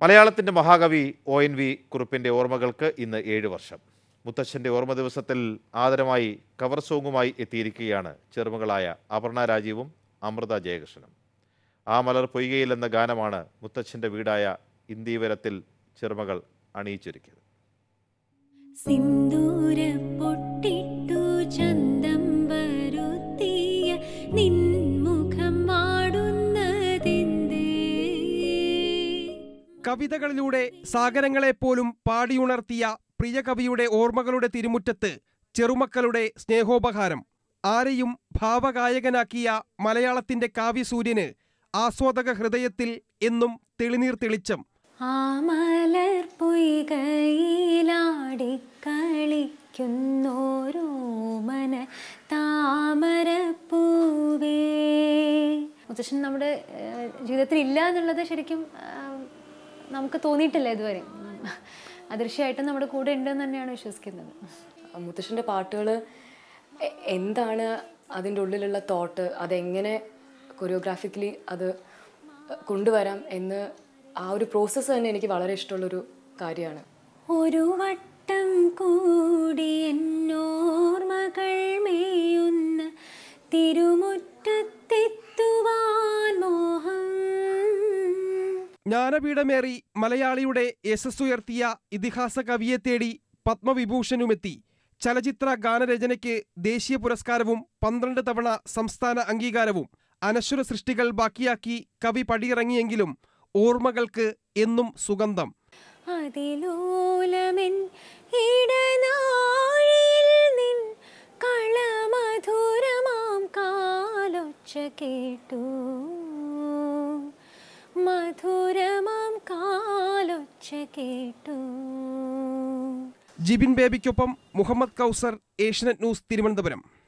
മലയാളത്തിൻ്റെ മഹാകവി O N V കുറുപ്പിൻ്റെ ഓർമ്മകൾക്ക് ഇന്ന് ഏഴ് വർഷം മുത്തച്ഛൻ്റെ ഓർമ്മ ദിവസത്തിൽ ആദരമായി കവർ സോങ്ങുമായി എത്തിയിരിക്കുകയാണ് ചെറുമകളായ അപർണ രാജീവും അമൃത ജയകൃഷ്ണനും ആ മലർ പൊയ്കയിൽ എന്ന ഗാനമാണ് മുത്തച്ഛൻ്റെ വീടായ ഇന്ദീവരത്തിൽ ചെറുമകൾ അണിയിച്ചൊരുക്കിയത് സിന്ദൂര പൊട്ടിട്ടു ചന്തം വരുത്തിയ നിൻമുഖം വാടുന്നതെന്തേ കവിതകളിലൂടെ സാഗരങ്ങളെപ്പോലും പാടിയുണർത്തിയ പ്രിയ കവിയുടെ ഓർമ്മകളുടെ തിരുമുറ്റത്ത് ചെറുമക്കളുടെ സ്നേഹോപഹാരം ആരെയും ഭാവഗായകനാക്കിയ മലയാളത്തിന്റെ കാവ്യസൂര്യന് ആസ്വാദക ഹൃദയത്തിൽ എന്നും തെളിനീർ തെളിച്ചം ആ മലർ പൊയ്കയിലാടിക്കളിക്കുന്നോരോമന താമരപ്പൂവേ മുത്തശ്ശൻ നമ്മുടെ ഏഹ്, ജീവിതത്തിൽ ഇല്ല എന്നുള്ളത് ശരിക്കും ആഹ്, നമുക്ക് തോന്നിയിട്ടില്ല ഇതുവരെ അദൃശ്യമായിട്ടും നമ്മുടെ കൂടെ ഉണ്ടെന്ന് തന്നെയാണ് വിശ്വസിക്കുന്നത് മുത്തശ്ശൻ്റെ പാട്ടുകൾ എന്താണ് അതിൻ്റെ ഉള്ളിലുള്ള തോട്ട് അതെങ്ങനെ കൊറിയോഗ്രാഫിക്കലി അത് കൊണ്ടുവരാം എന്ന് ആ ഒരു പ്രോസസ്സ് തന്നെ എനിക്ക് വളരെ ഇഷ്ടമുള്ളൊരു കാര്യമാണ് ഒരു വട്ടം കൂടി എന്നോർമകൾ മേയുന്ന തിരുമുറ്റത്തെത്തുവാൻ മോഹം ജ്ഞാനപീഠമേറി മലയാളിയുടെ യശസ്സുയർത്തിയ ഇതിഹാസ കവിയെ തേടി പത്മവിഭൂഷണുമെത്തി ചലച്ചിത്ര ഗാനരചനയ്ക്ക് ദേശീയ പുരസ്കാരവും പന്ത്രണ്ട് തവണ സംസ്ഥാന അംഗീകാരവും അനശ്വര സൃഷ്ടികൾ ബാക്കിയാക്കി കവി പടിയിറങ്ങിയെങ്കിലും ഓർമ്മകൾക്ക് എന്നും സുഗന്ധം അതിലോലമെൻ ഇടനാഴിയിൽ നിൻ കളമധുരമാം കാലൊച്ച കേട്ടു മധുരമാം കാലൊച്ച കേട്ടു ജിബിൻ ബേബിക്കൊപ്പം മുഹമ്മദ് കൗസർ ഏഷ്യനെറ്റ് ന്യൂസ് തിരുവനന്തപുരം